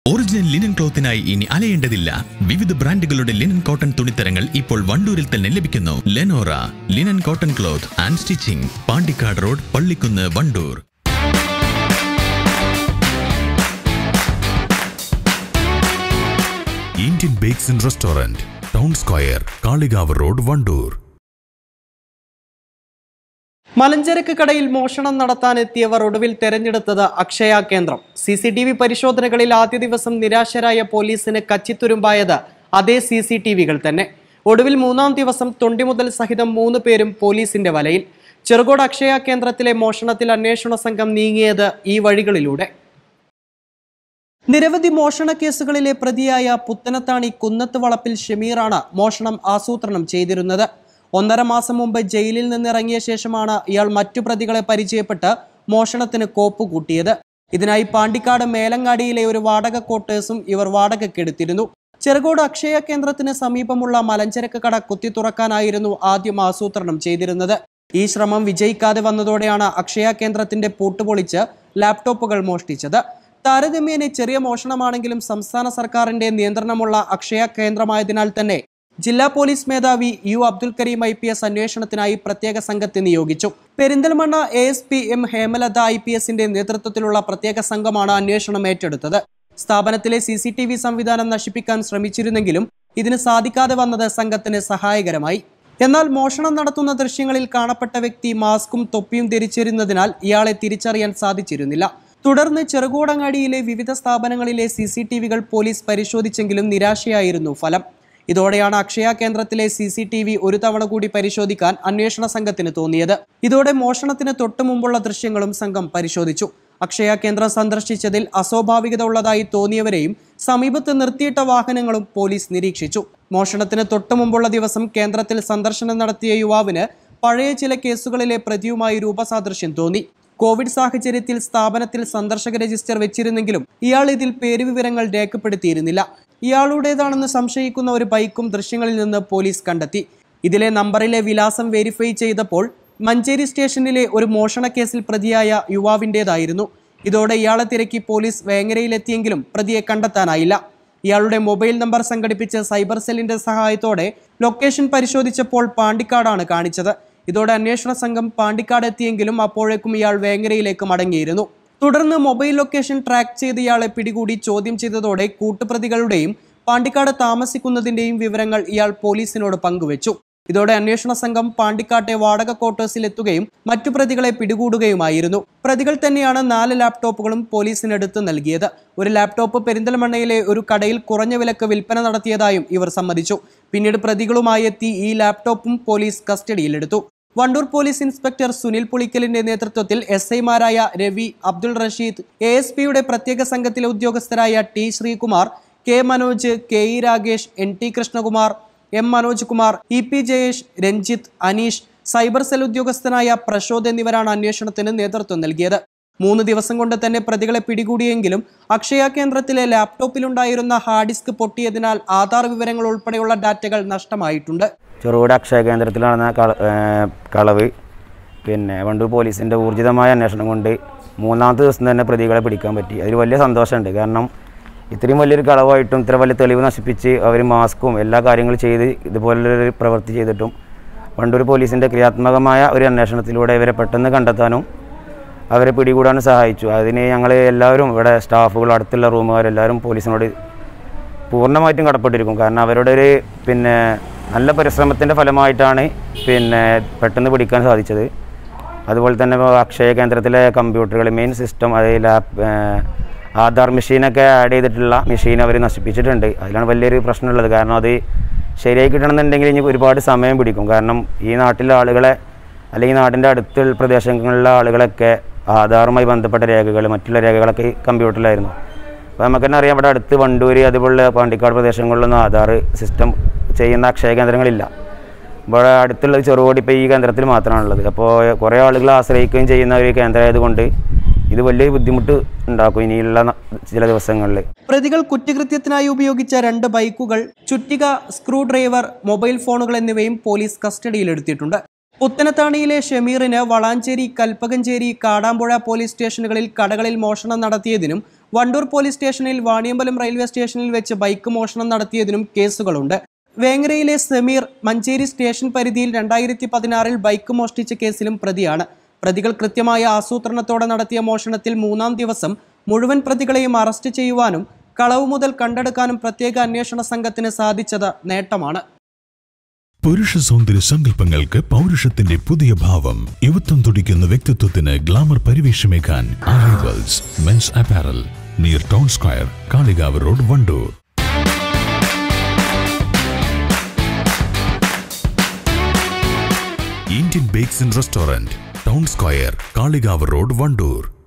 original linen ക്ലോത്തിനായി ഇനി അലയേണ്ടതില്ല വിവിധ ബ്രാൻഡുകളുടെ ലിനൻ കോട്ടൺ തുണിത്തരങ്ങൾ ഇപ്പോൾ വണ്ടൂരിൽ തന്നെ ലഭിക്കുന്നു Lenora linen cotton cloth and stitching Pandikkad road Pallikkunnu Wandoor Indian bakes and restaurant town square Kalikavu road Wandoor മലഞ്ചരക്ക് കടയിൽ മോഷണം നടത്താനെത്തിയവർ ഒടുവിൽ തെരഞ്ഞെടുത്തത് അക്ഷയ കേന്ദ്രം സി സി ടി വി പരിശോധനകളിൽ ആദ്യ ദിവസം നിരാശരായ പോലീസിന് കച്ചിത്തുരുമ്പായത് അതേ സി സി ടി വികൾ തന്നെ ഒടുവിൽ മൂന്നാം ദിവസം തൊണ്ടിമുതൽ സഹിതം മൂന്ന് പേരും പോലീസിന്റെ വലയിൽ ചെറുകോട് അക്ഷയ കേന്ദ്രത്തിലെ മോഷണത്തിൽ അന്വേഷണ സംഘം നീങ്ങിയത് ഈ വഴികളിലൂടെ നിരവധി മോഷണ കേസുകളിലെ പ്രതിയായ പുത്തനത്താണി കുന്നത്ത് വളപ്പിൽ ഷമീറാണ് മോഷണം ആസൂത്രണം ചെയ്തിരുന്നത് ഒന്നര മാസം മുമ്പ് ജയിലിൽ നിന്നിറങ്ങിയ ശേഷമാണ് ഇയാൾ മറ്റു പ്രതികളെ പരിചയപ്പെട്ട് മോഷണത്തിന് കോപ്പ് കൂട്ടിയത് ഇതിനായി പാണ്ടിക്കാട് മേലങ്ങാടിയിലെ ഒരു വാടക ക്വാർട്ടേഴ്സും ഇവർ വാടകയ്ക്കെടുത്തിരുന്നു ചെറുകോട് അക്ഷയ കേന്ദ്രത്തിന് സമീപമുള്ള മലഞ്ചരക്ക് കട കുത്തി തുറക്കാനായിരുന്നു ആദ്യം ആസൂത്രണം ചെയ്തിരുന്നത് ഈ ശ്രമം വിജയിക്കാതെ വന്നതോടെയാണ് അക്ഷയ കേന്ദ്രത്തിന്റെ പൂട്ടുപൊളിച്ച് ലാപ്ടോപ്പുകൾ മോഷ്ടിച്ചത് താരതമ്യേന ചെറിയ മോഷണമാണെങ്കിലും സംസ്ഥാന സർക്കാരിന്റെ നിയന്ത്രണമുള്ള അക്ഷയ കേന്ദ്രമായതിനാൽ തന്നെ ജില്ലാ പോലീസ് മേധാവി U Abdul Karim I P S അന്വേഷണത്തിനായി പ്രത്യേക സംഘത്തെ നിയോഗിച്ചു Perinthalmanna A S P M Hemalatha I P എസിന്റെ നേതൃത്വത്തിലുള്ള പ്രത്യേക സംഘമാണ് അന്വേഷണം ഏറ്റെടുത്തത് സ്ഥാപനത്തിലെ സി സി ടി വി സംവിധാനം നശിപ്പിക്കാൻ ശ്രമിച്ചിരുന്നെങ്കിലും ഇതിന് സാധിക്കാതെ വന്നത് സംഘത്തിന് സഹായകരമായി എന്നാൽ മോഷണം നടത്തുന്ന ദൃശ്യങ്ങളിൽ കാണപ്പെട്ട വ്യക്തി മാസ്കും തൊപ്പിയും ധരിച്ചിരുന്നതിനാൽ ഇയാളെ തിരിച്ചറിയാൻ സാധിച്ചിരുന്നില്ല തുടർന്ന് ചെറുകോടങ്ങാടിയിലെ വിവിധ സ്ഥാപനങ്ങളിലെ സി സി ടി വികൾ പോലീസ് പരിശോധിച്ചെങ്കിലും നിരാശയായിരുന്നു ഫലം ഇതോടെയാണ് അക്ഷയ കേന്ദ്രത്തിലെ സി സി ടി വി ഒരു തവണ കൂടി പരിശോധിക്കാൻ അന്വേഷണ സംഘത്തിന് തോന്നിയത് ഇതോടെ മോഷണത്തിന് തൊട്ടു മുമ്പുള്ള ദൃശ്യങ്ങളും സംഘം പരിശോധിച്ചു അക്ഷയ കേന്ദ്രം സന്ദർശിച്ചതിൽ അസ്വാഭാവികത ഉള്ളതായി തോന്നിയവരെയും സമീപത്ത് നിർത്തിയിട്ട വാഹനങ്ങളും പോലീസ് നിരീക്ഷിച്ചു മോഷണത്തിന് തൊട്ടു മുമ്പുള്ള ദിവസം കേന്ദ്രത്തിൽ സന്ദർശനം നടത്തിയ യുവാവിന് പഴയ ചില കേസുകളിലെ പ്രതിയുമായി രൂപസാദൃശ്യം തോന്നി കോവിഡ് സാഹചര്യത്തിൽ സ്ഥാപനത്തിൽ സന്ദർശക രജിസ്റ്റർ വെച്ചിരുന്നെങ്കിലും ഇയാൾ ഇതിൽ പേരുവിവരങ്ങൾ രേഖപ്പെടുത്തിയിരുന്നില്ല ഇയാളുടേതാണെന്ന് സംശയിക്കുന്ന ഒരു ബൈക്കും ദൃശ്യങ്ങളിൽ നിന്ന് പോലീസ് കണ്ടെത്തി ഇതിലെ നമ്പറിലെ വിലാസം വെരിഫൈ ചെയ്തപ്പോൾ മഞ്ചേരി സ്റ്റേഷനിലെ ഒരു മോഷണ കേസിൽ പ്രതിയായ യുവാവിൻ്റേതായിരുന്നു ഇതോടെ ഇയാളെ തിരക്കി പോലീസ് വേങ്ങരയിലെത്തിയെങ്കിലും പ്രതിയെ കണ്ടെത്താനായില്ല ഇയാളുടെ മൊബൈൽ നമ്പർ സംഘടിപ്പിച്ച് സൈബർ സെല്ലിന്റെ സഹായത്തോടെ ലൊക്കേഷൻ പരിശോധിച്ചപ്പോൾ പാണ്ടിക്കാടാണ് കാണിച്ചത് ഇതോടെ അന്വേഷണ സംഘം പാണ്ടിക്കാട് എത്തിയെങ്കിലും അപ്പോഴേക്കും ഇയാൾ വേങ്ങരയിലേക്ക് മടങ്ങിയിരുന്നു തുടർന്ന് മൊബൈൽ ലൊക്കേഷൻ ട്രാക്ക് ചെയ്ത് ഇയാളെ പിടികൂടി ചോദ്യം ചെയ്തതോടെ കൂട്ടുപ്രതികളുടെയും പാണ്ടിക്കാട് താമസിക്കുന്നതിന്റെയും വിവരങ്ങൾ ഇയാൾ പോലീസിനോട് പങ്കുവച്ചു ഇതോടെ അന്വേഷണ സംഘം പാണ്ടിക്കാട്ടെ വാടക ക്വാർട്ടേഴ്സിൽ എത്തുകയും മറ്റു പ്രതികളെ പിടികൂടുകയുമായിരുന്നു പ്രതികൾ തന്നെയാണ് നാല് ലാപ്ടോപ്പുകളും പോലീസിനെടുത്ത് നൽകിയത് ഒരു ലാപ്ടോപ്പ് പെരിന്തൽമണ്ണയിലെ ഒരു കടയിൽ കുറഞ്ഞ വിലക്ക് വിൽപ്പന നടത്തിയതായും ഇവർ സമ്മതിച്ചു പിന്നീട് പ്രതികളുമായി എത്തി ഈ ലാപ്ടോപ്പും പോലീസ് കസ്റ്റഡിയിലെടുത്തു വണ്ടൂർ പോലീസ് ഇൻസ്പെക്ടർ സുനിൽ പുളിക്കലിന്റെ നേതൃത്വത്തിൽ എസ് ഐമാരായ രവി അബ്ദുൾ റഷീദ് എ എസ് പിയുടെ പ്രത്യേക സംഘത്തിലെ ഉദ്യോഗസ്ഥരായ T Sreekumar K Manoj K E Ragesh N T Krishnakumar M Manoj Kumar E P Jayesh Ranjith Aneesh cyber cell ഉദ്യോഗസ്ഥനായ പ്രശോദ് എന്നിവരാണ് അന്വേഷണത്തിന് നേതൃത്വം നൽകിയത് മൂന്ന് ദിവസം കൊണ്ട് തന്നെ പ്രതികളെ പിടികൂടിയെങ്കിലും അക്ഷയ കേന്ദ്രത്തിലെ ലാപ്ടോപ്പിലുണ്ടായിരുന്ന ഹാർഡ് ഡിസ്ക് പൊട്ടിയതിനാൽ ആധാർ വിവരങ്ങൾ ഉൾപ്പെടെയുള്ള ഡാറ്റകൾ നഷ്ടമായിട്ടുണ്ട് ചെറുകിട അക്ഷയ കേന്ദ്രത്തിൽ നടന്ന കള ഏഹ് കളവ് പിന്നെ വണ്ടൂർ പോലീസിൻ്റെ ഊർജിതമായ അന്വേഷണം കൊണ്ട് മൂന്നാമത്തെ ദിവസം തന്നെ പ്രതികളെ പിടിക്കാൻ പറ്റി അതിൽ വലിയ സന്തോഷമുണ്ട് കാരണം ഇത്രയും വലിയൊരു കളവായിട്ടും ഇത്ര വലിയ തെളിവ് നശിപ്പിച്ച് അവർ മാസ്കും എല്ലാ കാര്യങ്ങളും ചെയ്ത് ഇതുപോലൊരു പ്രവൃത്തി ചെയ്തിട്ടും വണ്ടൂർ പോലീസിൻ്റെ ക്രിയാത്മകമായ ഒരു അന്വേഷണത്തിലൂടെ ഇവരെ പെട്ടെന്ന് കണ്ടെത്താനും അവരെ പിടികൂടാനും സഹായിച്ചു അതിന് ഞങ്ങൾ എല്ലാവരും ഇവിടെ സ്റ്റാഫുകൾ അടുത്തുള്ള റൂമുകാരെല്ലാവരും പോലീസിനോട് പൂർണ്ണമായിട്ടും കടപ്പെട്ടിരിക്കും കാരണം അവരുടെ ഒരു പിന്നെ നല്ല പരിശ്രമത്തിൻ്റെ ഫലമായിട്ടാണ് പിന്നെ പെട്ടെന്ന് പിടിക്കാൻ സാധിച്ചത് അതുപോലെ തന്നെ ഇപ്പോൾ അക്ഷയ കേന്ദ്രത്തിലെ കമ്പ്യൂട്ടറുകൾ മെയിൻ സിസ്റ്റം അതായത് ലാപ്പ് ആധാർ മെഷീനൊക്കെ ആഡ് ചെയ്തിട്ടുള്ള മെഷീൻ അവർ നശിപ്പിച്ചിട്ടുണ്ട് അതിലാണ് വലിയൊരു പ്രശ്നമുള്ളത് കാരണം അത് ശരിയായി കിട്ടണമെന്നുണ്ടെങ്കിൽ ഇനി ഒരുപാട് സമയം പിടിക്കും കാരണം ഈ നാട്ടിലെ ആളുകളെ അല്ലെങ്കിൽ നാടിൻ്റെ അടുത്തുള്ള പ്രദേശങ്ങളിലെ ആളുകളൊക്കെ ആധാറുമായി ബന്ധപ്പെട്ട രേഖകൾ മറ്റുള്ള രേഖകളൊക്കെ ഈ കമ്പ്യൂട്ടറിലായിരുന്നു അപ്പോൾ നമുക്ക് തന്നെ അറിയാം ഇവിടെ അടുത്ത് വണ്ടൂര് അതുപോലുള്ള പാണ്ടിക്കാട് പ്രദേശങ്ങളിലൊന്നും ആധാർ സിസ്റ്റം ചെയ്യുന്ന അക്ഷയ കേന്ദ്രങ്ങളില്ല ഇവിടെ അടുത്തുള്ള ചെറുകോടി ഇപ്പോൾ ഈ കേന്ദ്രത്തിൽ മാത്രമാണുള്ളത് അപ്പോൾ കുറേ ആളുകൾ ആശ്രയിക്കുകയും ചെയ്യുന്ന ഒരു കേന്ദ്രമായതുകൊണ്ട് ഇത് വലിയൊരു ബുദ്ധിമുട്ട് ഉണ്ടാക്കും ഇനിയുള്ള ന- ചില ദിവസങ്ങളിൽ പ്രതികൾ കുറ്റകൃത്യത്തിനായി ഉപയോഗിച്ച രണ്ട് ബൈക്കുകൾ ചുറ്റിക സ്ക്രൂ ഡ്രൈവർ മൊബൈൽ ഫോണുകൾ എന്നിവയും പോലീസ് കസ്റ്റഡിയിലെടുത്തിട്ടുണ്ട് പുത്തനത്താണിയിലെ ഷമീറിന് വളാഞ്ചേരി കൽപ്പകഞ്ചേരി കാടാമ്പുഴ പോലീസ് സ്റ്റേഷനുകളിൽ കടകളിൽ മോഷണം നടത്തിയതിനും വണ്ടൂർ പോലീസ് സ്റ്റേഷനിൽ വാണിയമ്പലം റെയിൽവേ സ്റ്റേഷനിൽ വെച്ച് ബൈക്ക് മോഷണം നടത്തിയതിനും കേസുകളുണ്ട് വേങ്ങരയിലെ സമീർ മഞ്ചേരി സ്റ്റേഷൻ പരിധിയിൽ രണ്ടായിരത്തി പതിനാറിൽ ബൈക്ക് മോഷ്ടിച്ച കേസിലും പ്രതിയാണ് പ്രതികൾ കൃത്യമായ ആസൂത്രണത്തോടെ നടത്തിയ മോഷണത്തിൽ മൂന്നാം ദിവസം മുഴുവൻ പ്രതികളെയും അറസ്റ്റ് ചെയ്യുവാനും കളവ് മുതൽ കണ്ടെടുക്കാനും പ്രത്യേക അന്വേഷണ സംഘത്തിന് സാധിച്ചത് നേട്ടമാണ് പുരുഷ സൗന്ദര്യ സങ്കല്പങ്ങൾക്ക് പൗരുഷത്തിന്റെ പുതിയ ഭാവം യുവത്വം തുടിക്കുന്ന വ്യക്തിത്വത്തിന് ഗ്ലാമർ പരിവേഷമേകാൻ arrivals men's apparel near town square Kalikavu road Wandoor Indian bakes and restaurant town square Kalikavu road Wandoor